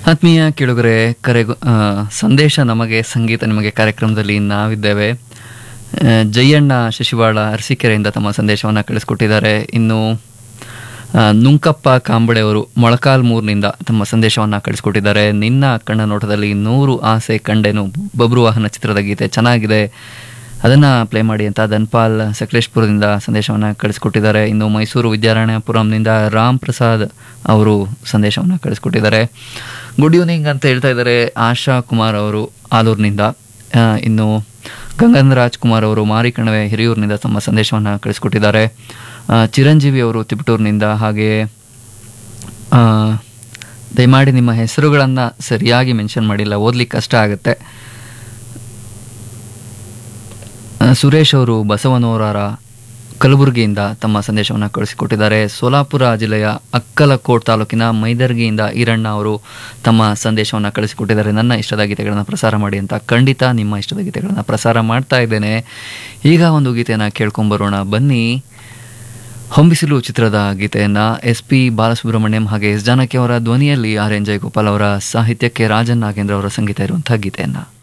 ಆತ್ಮೀಯ ಕೇಳುಗರೆ ಕರೆ ಸಂದೇಶ ನಮಗೆ ಸಂಗೀತ ನಿಮಗೆ ಕಾರ್ಯಕ್ರಮದಲ್ಲಿ ನಾವಿದ್ದೇವೆ ಆ, ಜಯಣ್ಣ ಶಶಿವಾಳ ಅರಸೀಕೆರೆಯಿಂದ ತಮ್ಮ ಸಂದೇಶವನ್ನು ಕಳಿಸ್ಕೊಟ್ಟಿದ್ದಾರೆ ಇನ್ನು ಆ, ನುಂಕಪ್ಪ ಕಾಂಬಳೆ ಅವರು ಮೊಳಕಾಲ್ಮೂರಿನಿಂದ ತಮ್ಮ ಸಂದೇಶವನ್ನು ಕಳಿಸ್ಕೊಟ್ಟಿದ್ದಾರೆ ನಿನ್ನ ಕಣ್ಣ ನೋಟದಲ್ಲಿ ನೂರು ಆಸೆ ಕಂಡೆನು ಬಬ್ರು ವಾಹನ ಚಿತ್ರದ ಗೀತೆ ಚೆನ್ನಾಗಿದೆ ಅದನ್ನು ಪ್ಲೇ ಮಾಡಿ ಅಂತ ಧನ್ಪಾಲ್ ಸಕಲೇಶ್ಪುರದಿಂದ ಸಂದೇಶವನ್ನು ಕಳಿಸ್ಕೊಟ್ಟಿದ್ದಾರೆ ಇನ್ನು ಮೈಸೂರು ವಿದ್ಯಾರಣ್ಯಪುರಂನಿಂದ ರಾಮ್ ಪ್ರಸಾದ್ ಅವರು ಸಂದೇಶವನ್ನು ಕಳಿಸ್ಕೊಟ್ಟಿದ್ದಾರೆ ಗುಡ್ ಈವ್ನಿಂಗ್ ಅಂತ ಹೇಳ್ತಾ ಇದ್ದಾರೆ ಆಶಾ ಕುಮಾರ್ ಅವರು ಆಲೂರಿನಿಂದ ಆ, ಇನ್ನು ಗಂಗನ್ ರಾಜ್ಕುಮಾರ್ ಅವರು ಮಾರಿಕಣವೆ ಹಿರಿಯೂರಿನಿಂದ ತಮ್ಮ ಸಂದೇಶವನ್ನು ಕಳಿಸ್ಕೊಟ್ಟಿದ್ದಾರೆ ಆ, ಚಿರಂಜೀವಿ ಅವರು ತಿಪಟೂರಿನಿಂದ ಹಾಗೆಯೇ ಆ, ದಯಮಾಡಿ ನಿಮ್ಮ ಹೆಸರುಗಳನ್ನು ಸರಿಯಾಗಿ ಮೆನ್ಷನ್ ಮಾಡಿಲ್ಲ ಓದ್ಲಿಕ್ಕೆ ಕಷ್ಟ ಆಗುತ್ತೆ ಆ, ಸುರೇಶ್ ಅವರು ಬಸವನೂರರ ಕಲಬುರಗಿಯಿಂದ ತಮ್ಮ ಸಂದೇಶವನ್ನು ಕಳಿಸಿಕೊಟ್ಟಿದ್ದಾರೆ ಸೋಲಾಪುರ ಜಿಲ್ಲೆಯ ಅಕ್ಕಲಕೋಟ್ ತಾಲೂಕಿನ ಮೈದರ್ಗಿಯಿಂದ ಈರಣ್ಣ ಅವರು ತಮ್ಮ ಸಂದೇಶವನ್ನು ಕಳಿಸಿಕೊಟ್ಟಿದ್ದಾರೆ ನನ್ನ ಇಷ್ಟದ ಗೀತೆಗಳನ್ನು ಪ್ರಸಾರ ಮಾಡಿ ಅಂತ ಖಂಡಿತ ನಿಮ್ಮ ಇಷ್ಟದ ಗೀತೆಗಳನ್ನು ಪ್ರಸಾರ ಮಾಡ್ತಾ ಇದ್ದೇನೆ ಈಗ ಒಂದು ಗೀತೆಯನ್ನು ಕೇಳ್ಕೊಂಬರೋಣ ಬನ್ನಿ ಹೊಂಬಿಸಿಲು ಚಿತ್ರದ ಗೀತೆಯನ್ನು ಎಸ್ ಪಿ ಬಾಲಸುಬ್ರಹ್ಮಣ್ಯಂ ಹಾಗೆ ಎಸ್ ಜಾನಕಿ ಅವರ ಧ್ವನಿಯಲ್ಲಿ ಆರ್ ಎನ್ ಜಯಗೋಪಾಲ್ ಅವರ ಸಾಹಿತ್ಯಕ್ಕೆ ರಾಜನ್ ನಾಗೇಂದ್ರ ಅವರ ಸಂಗೀತ ಇರುವಂತಹ ಗೀತೆಯನ್ನು